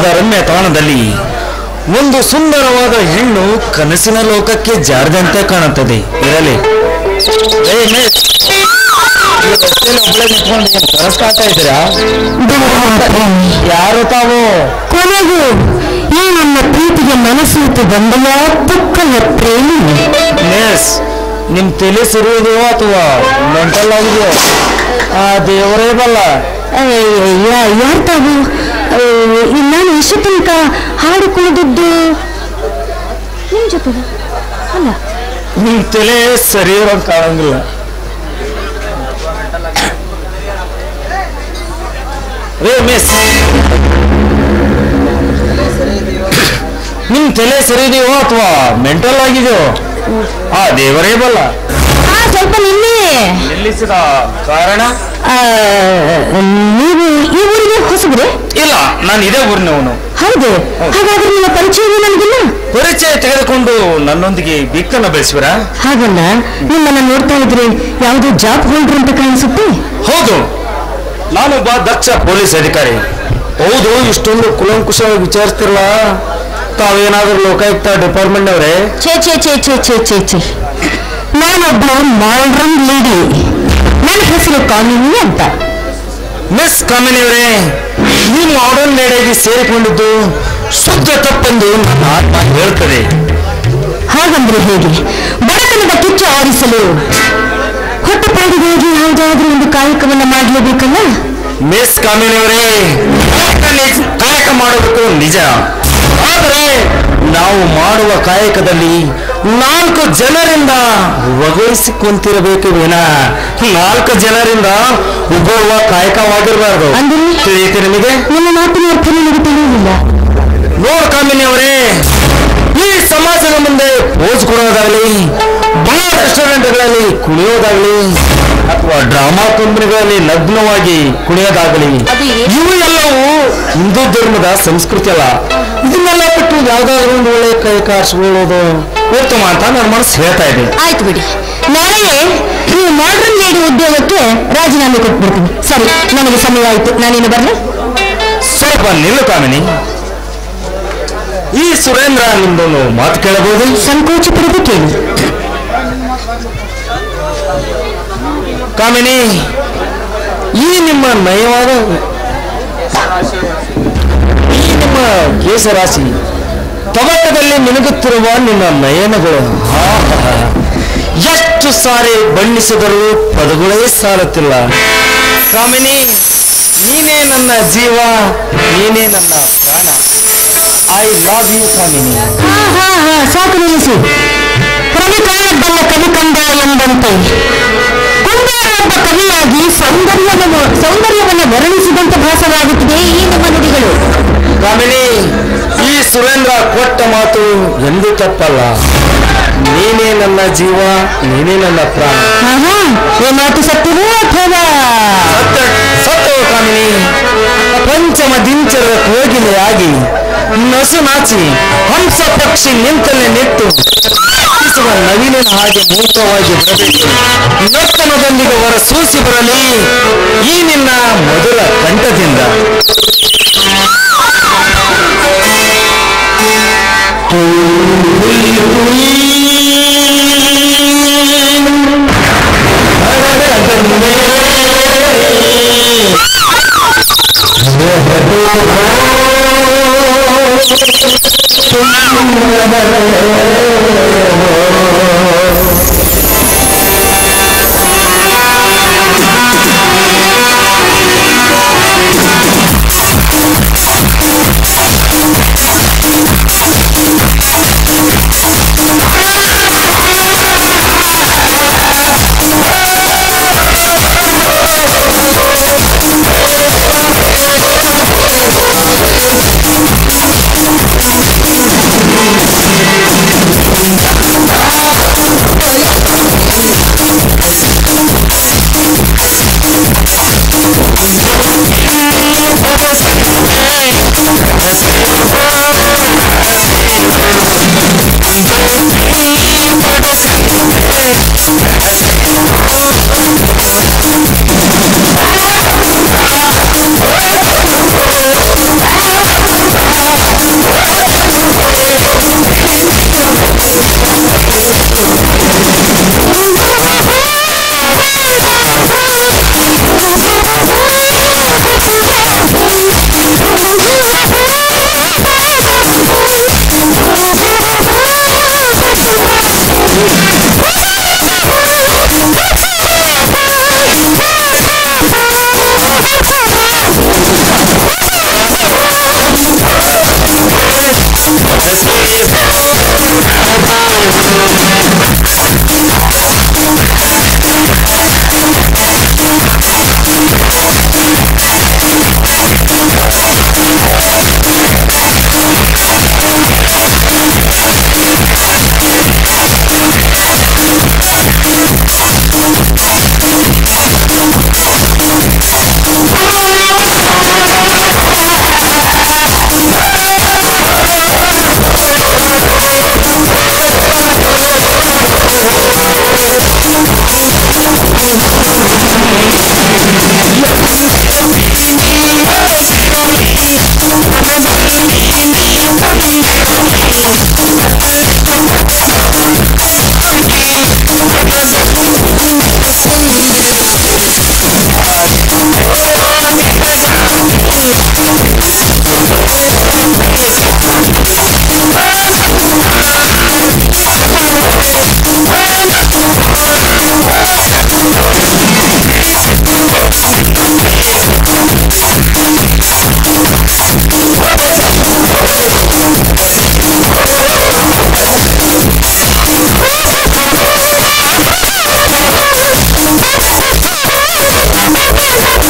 ಸುಂದರವಾದ ರಮ್ಯ ತಾಣದಲ್ಲಿ ಒಂದು ಸುಂದರವಾದ ಹೆಣ್ಣು ಕನಸಿನ ಲೋಕಕ್ಕೆ ಜಾರದಂತೆ ಕಾಣುತ್ತದೆ ಇರಲಿ ಏ ಮಿಸ್, ಈ ರಸ್ತೆಯಲ್ಲಿ ಒಬ್ಳೆ ನಿಂತ್ಕೊಂಡು ಏನ್ ಕನಸು ಕಾಣ್ತಾ ಇದ್ದೀರಾ ಯಾರು ತಾವು ಕೊನೆಗೂ ಈ ನನ್ನ ಪ್ರೀತಿಗೆ ಮನಸ್ಸೂತು ಬಂದೆಯ ಪುಕ್ಕಲ ಪ್ರೇಮಿ ಮಿಸ್ ನಿಮ್ ತಲೆ ಸುರಿಯೋದೆಯೋ ಅಥವಾ ಮೆಂಟಲ್ ಆಗಿದೆಯೋ ಆ ದೇವರೇ ಬಲ್ಲ ಯಾರು ತಾವು ಅಯ್ಯ್, ನಾನು ಇಷ್ಟು ತನಕ ಹಾಡು ಕುಣಿದದ್ದು ನಿಮ್ ಜೊತೆ ಅಲ್ಲ ನಿಮ್ ತಲೆ ಸರಿ ಇರೋಂಗ್ ಕಾಣಂಗಿಲ್ಲ ರೇ ಮಿಸ್ ನಿಮ್ ತಲೆ ಸರಿ ಇದೆಯೋ ಅಥವಾ ಮೆಂಟಲ್ ಆಗಿದೆಯೋ ಆ ದೇವರೇ ಬಲ್ಲ ಹಾ ಸ್ವಲ್ಪ ನಿನ್ನೆ ನಿಲ್ಲಿಸಿದ ಕಾರಣ ಆ, ನೀವು ಈ ಊರಿಗೆ ಹೊಸಬ್ರೆ ಇಲ್ಲ ನಾನು ಇದೇ ಊರಿನವನು ಹೌದು ಹಾಗಾದ್ರೆ ನಿಮ್ಮ ಪರಿಚಯವೇ ನನಗಿಲ್ಲ ಪರಿಚಯ ತೆಗೆದುಕೊಂಡು ನನ್ನೊಂದಿಗೆ ಬಿಕ್ಕನ್ನು ಬೆಳೆಸುವಿರಾ ಹಾಗಲ್ಲ ನಿಮ್ಮನ್ನ ನೋಡ್ತಾ ಇದ್ರೆ ಯಾವುದೋ ಜಾಬ್ ಹೋಲ್ಡ್ರ್ ಅಂತ ಕಾಣಿಸುತ್ತೆ ಹೌದು ನಾನೊಬ್ಬ ದಕ್ಷ ಪೊಲೀಸ್ ಅಧಿಕಾರಿ ಹೌದು ಇಷ್ಟೊಂದು ಕುಲಂಕುಷವಾಗಿ ವಿಚಾರಿಸ್ತಿರಲ್ಲ ತಾವೇನಾದ್ರೂ ಲೋಕಾಯುಕ್ತ ಡಿಪಾರ್ಟ್ಮೆಂಟ್ನವರೇ ಛೇ ಛೇ ಛೇ ಛೇ ಛೇ ಛೇ ಛೇ ನಾನೊಬ್ಬ ಮಾಡರ್ನ್ ಲೇಡಿ ನನ್ನ ಹೆಸರು ಕಾಮಿನಿ ಅಂತ ಮಿಸ್ ಕಾಮಿನಿಯವರೇ ಈ ಮಾಡರ್ನ್ ಲೇಡಿಗೆ ಸೇರಿಕೊಂಡಿದ್ದು ಶುದ್ಧ ತಪ್ಪೆಂದು ನನ್ನ ಆತ್ಮ ಹೇಳ್ತದೆ ಹಾಗಂದ್ರೆ ಹೇಗೆ ಬಡತನದ ಕಿಚ್ಚು ಆರಿಸಲು ಹೊಟ್ಟೆಪಾಡಿಗಾಗಿ ಯಾವುದಾದ್ರೂ ಒಂದು ಕಾಯಕವನ್ನ ಮಾಡಲೇಬೇಕಲ್ಲ ಮಿಸ್ ಕಾಮಿನಿಯವರೇ ಕಾಯಕ ನಿಜ- ಕಾಯಕ ಮಾಡಬೇಕು ನಿಜ ಆದರೆ ನಾವು ಮಾಡುವ ಕಾಯಕದಲ್ಲಿ ನಾಲ್ಕು ಜನರಿಂದ ಒಗೈಸಿಕೊಂತಿರಬೇಕು ವಿನ ನಾಲ್ಕು ಜನರಿಂದ ಉಬ್ಬುವ ಕಾಯಕವಾಗಿರಬಾರ್ದು ಅಂದ್ರೆ? ತಿಳಿಯುತ್ತೆ ನಿಮಗೆ ನಿಮ್ಮ ಮಾತಿನ ಅರ್ಥ ನಿಮಗೆ ತಿಳಿಯುವುದಿಲ್ಲ ನೋಡ್ ಕಾಮಿನಿಯವರೇ ಈ ಸಮಾಜದ ಮುಂದೆ ಪೋಸ್ ಕೊಡೋದಾಗ್ಲಿ ಬಹಳ ರೆಸ್ಟೋರೆಂಟ್ಗಳಲ್ಲಿ ಕುಣಿಯೋದಾಗ್ಲಿ ಅಥವಾ ಡ್ರಾಮಾ ಕಂಪನಿಗಳಲ್ಲಿ ನಗ್ನವಾಗಿ ಕುಣಿಯೋದಾಗಲಿ ಅದು ಏ- ಇವು ಎಲ್ಲವೂ ಹಿಂದೂ ಧರ್ಮದ ಸಂಸ್ಕೃತಿ ಅಲ್ಲ ಇದನ್ನೆಲ್ಲ ಬಿಟ್ಟು ಯಾವ್ದಾದ್ರು ಒಂದು ಒಳ್ಳೆ ಕೈ ಕಾರಿಸ್ಕೊಳ್ಳೋದು ಉತ್ತಮ ಅಂತ ನನ್ನ ಮನಸ್ಸು ಹೇಳ್ತಾ ಇದೆ ಆಯ್ತು ಬಿಡಿ ನಾಳೆಯೇ ಈ ಮಾಡರ್ನ್ ಲೇಡಿ ಉದ್ಯೋಗಕ್ಕೆ ರಾಜೀನಾಮೆ ಕೊಟ್ಬಿಡ್ತೀನಿ ಸರಿ ನನಗೆ ಸಮಯ ಆಯ್ತು ನಾನೇನು ಬರಲಿ ಸ್ವಲ್ಪ ನಿಲ್ಲು ಕಾಮಿನಿ ಈ ಸುರೇಂದ್ರ ನಿಮ್ದೊಂದು ಮಾತು ಕೇಳಬಹುದು ಸಂಕೋಚ ಪಡೆದು ಕೇಳಿ ಕಾಮಿನಿ ಈ ನಿಮ್ಮ ನಯವಾದ ಈ ನಿಮ್ಮ ಕೇಸರಾಶಿ ತವಕದಲ್ಲಿ ಮಿನುಗುತ್ತಿರುವ ನಿನ್ನ ನಯನಗಳು ಆಹಾ. ಎಷ್ಟು ಸಾರಿ ಬಣ್ಣಿಸಿದರೂ ಪದಗಳೇ ಸಾಲುತ್ತಿಲ್ಲ ಕಾಮಿನಿ ನೀನೇ ನನ್ನ ಜೀವ ನೀನೇ ನನ್ನ ಪ್ರಾಣ ಐ ಲವ್ ಯು ಕಾಮಿನಿ ಹಾ ಹಾ ಹಾ ಸಾಕು ನಿಲ್ಲಿಸಿ ಕವಿ ಕಾಣದ್ದಲ್ಲ ಕವಿ ಕಂಡ ಎಂಬಂತೆ ಕುಂಬಾರೊಬ್ಬ ಕವಿಯಾಗಿ ಸೌಂದರ್ಯವನ್ನು ಸೌಂದರ್ಯವನ್ನು ವರ್ಣಿಸಿದಂತೆ ಭಾಸವಾಗುತ್ತಿದೆ ಈ ನಿಮ್ಮ ನುಡಿಗಳು ಕಾಮಿನಿ ಈ ಸುರೇಂದ್ರ ಕೊಟ್ಟ ಮಾತು ಎಂದೂ ತಪ್ಪಲ್ಲ ನೀನೇ ನನ್ನ ಜೀವ ನೀನೇ ನನ್ನ ಪ್ರಾಣ ಆಹಾ ಈ ಮಾತು ಸತ್ಯವೋ ಅಥವಾ ಸತ್ಯ ಸತ್ಯವ ಕಾಮಿನಿ ಪಂಚಮ ದಿಂಚರ ಕೋಗಿಲೆಯಾಗಿ ನಸು ನಾಚಿ ಹಂಸ ಪಕ್ಷಿ ನಿಂತಲ್ಲೇ ನಿಂತು ನಾಚಿಸುವ ನವಿಲಿನ ಹಾಗೆ ಮೂಕವಾಗಿ ಬರಬೇಕು ನರ್ತನದೊಂದಿಗೆ ಹೊರ ಸೂಸಿ ಬರಲಿ ಈ ನಿನ್ನ ಮೊದಲ ಕಂಠದಿಂದ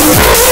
ಆ